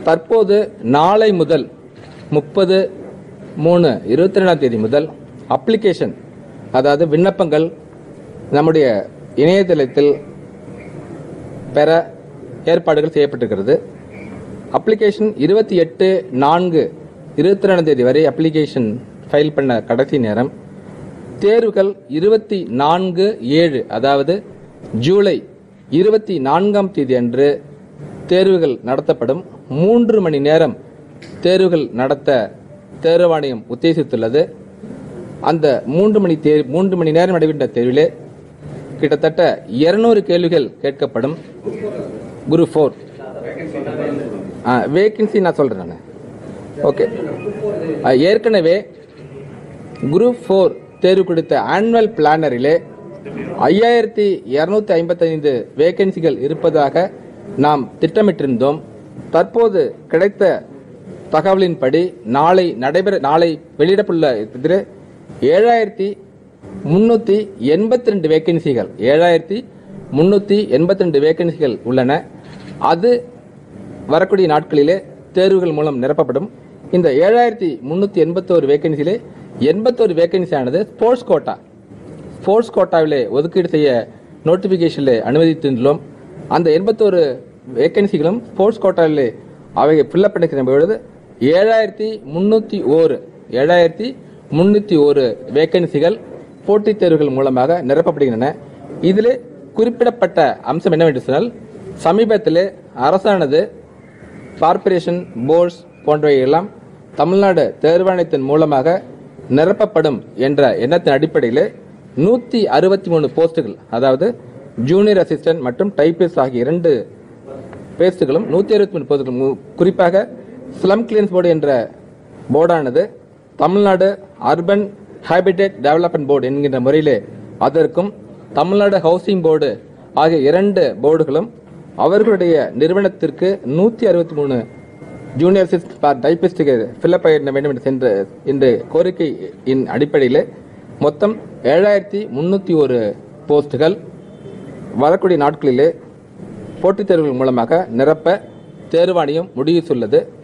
தற்போது நாளை முதல் முப்பது மூணு இருபத்தி ரெண்டாம் தேதி முதல் அப்ளிகேஷன் அதாவது விண்ணப்பங்கள் நம்முடைய இணையதளத்தில் பெற ஏற்பாடுகள் செய்யப்பட்டிருக்கிறது அப்ளிகேஷன் இருபத்தி எட்டு நான்கு இருபத்தி ரெண்டாம் தேதி வரை அப்ளிகேஷன் ஃபைல் பண்ண கடைசி நேரம் தேர்வுகள் இருபத்தி நான்கு ஏழு அதாவது ஜூலை இருபத்தி நான்காம் தேதி அன்று தேர்வுகள் நடத்தப்படும் மூன்று மணி நேரம் தேர்வுகள் நடத்த தேர்வாணையம் உத்தேசித்துள்ளது அந்த மூன்று மணி தே மூன்று மணி நேரம் நடைபெற்ற தேர்விலே கிட்டத்தட்ட இருநூறு கேள்விகள் கேட்கப்படும் குரு ஃபோர் வேகன்சி நான் சொல்கிறேன் நான் ஓகே ஏற்கனவே குரூப் ஃபோர் தேர்வு குறித்த ஆனுவல் பிளானரிலே ஐயாயிரத்தி இரநூத்தி ஐம்பத்தைந்து வேகன்சிகள் இருப்பதாக நாம் திட்டமிட்டிருந்தோம் தற்போது கிடைத்த தகவலின்படி நாளை நடைபெற நாளை வெளியிடப்பட்டுள்ள இதில் ஏழாயிரத்தி முன்னூற்றி எண்பத்தி ரெண்டு வேகன்சிகள் ஏழாயிரத்தி முன்னூற்றி எண்பத்தி ரெண்டு வேகன்சிகள் உள்ளன அது வரக்கூடிய நாட்களிலே தேர்வுகள் மூலம் நிரப்பப்படும் இந்த ஏழாயிரத்தி முன்னூற்றி எண்பத்தோரு வேகன்சியிலே எண்பத்தோரு வேகன்சி ஆனது ஸ்போர்ட்ஸ் கோட்டா ஸ்போர்ட்ஸ் கோட்டாவிலே ஒதுக்கீடு செய்ய நோட்டிஃபிகேஷனில் அனுமதித்துள்ளோம் அந்த எண்பத்தோரு வேகன்சிகளும் ஸ்போர்ட்ஸ் கோட்டாவிலே அவை ஃபில்லப் பண்ணிக்கிற பொழுது ஏழாயிரத்தி முந்நூற்றி ஓரு ஏழாயிரத்தி முந்நூற்றி ஓரு வேகன்சிகள் போட்டித் தேர்வுகள் மூலமாக நிரப்பப்படுகின்றன இதிலே குறிப்பிடப்பட்ட அம்சம் என்னவென்று சொன்னால் சமீபத்திலே அரசானது கார்ப்பரேஷன் போர்ட்ஸ் போன்றவை எல்லாம் தமிழ்நாடு தேர்வாணையத்தின் மூலமாக நிரப்பப்படும் என்ற எண்ணத்தின் அடிப்படையில் நூற்றி அறுபத்தி மூணு போஸ்ட்டுகள் அதாவது ஜூனியர் அசிஸ்டன்ட் மற்றும் டைபிஸ்ட் ஆகிய இரண்டு பேஸ்ட்டுகளும் நூற்றி அறுபத்தி மூணு போஸ்ட்டுகள் மு- குறிப்பாக ஸ்லம் கிளியன்ஸ் போர்டு என்ற போர்டானது Tamil Nadu urban habitat development board என்கின்ற முறையிலே அதற்கும் தமிழ்நாடு ஹவுசிங் போர்டு ஆகிய இரண்டு போர்டுகளும் அவர்களுடைய நிறுவனத்திற்கு நூற்றி அறுபத்தி மூணு ஜூனியர் சிஸ்ட் டைபிஸ்டுக்கு ஃபில்லப் பண்ண வேண்டும் என்று சென்ற இந்த கோரிக்கையின் அடிப்படையில் மொத்தம் ஏழாயிரத்தி முந்நூற்றி ஒரு போஸ்ட்டுகள் வரக்கூடிய நாட்களிலே போட்டித் தேர்வுகள் மூலமாக நிரப்ப தேர்வாணையம் முடிவு சொல்லுது